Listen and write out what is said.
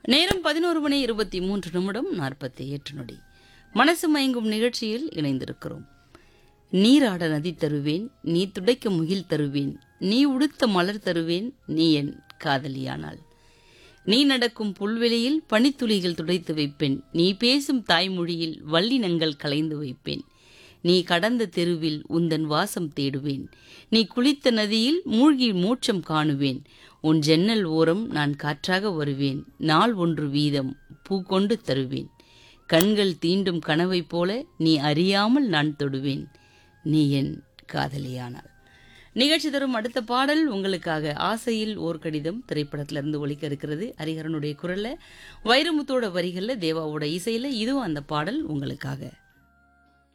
நேரம் பதினோரு மணி இருபத்தி மூன்று நிமிடம் நாற்பத்தி எட்டு நொடி மனசு மயங்கும் நிகழ்ச்சியில் இணைந்திருக்கிறோம் நீராட நதி தருவேன் நீ துடைக்க முகில் தருவேன் நீ உடுத்த மலர் தருவேன் நீ என் காதலியானாள் நீ நடக்கும் புல்வெளியில் பனித்துளிகள் துடைத்து வைப்பேன் நீ பேசும் தாய்மொழியில் வல்லினங்கள் கலைந்து வைப்பேன் நீ கடந்த தெருவில் உந்தன் வாசம் தேடுவேன் நீ குளித்த நதியில் மூழ்கி மோட்சம் காணுவேன் உன் ஜன்னல் ஓரம் நான் காற்றாக வருவேன் நாள் ஒன்று வீதம் பூ கொண்டு தருவேன் கண்கள் தீண்டும் கனவைப் போல நீ அறியாமல் நான் தொடுவேன் நீ என் காதலியானாள் நிகழ்ச்சி தரும் அடுத்த பாடல் உங்களுக்காக ஆசையில் ஓர் கடிதம் திரைப்படத்திலிருந்து ஒலிக்க இருக்கிறது ஹரிஹரனுடைய குரல்ல வைரமுத்தோட வரிகள்ல தேவாவோட இசையில இதுவும் அந்த பாடல் உங்களுக்காக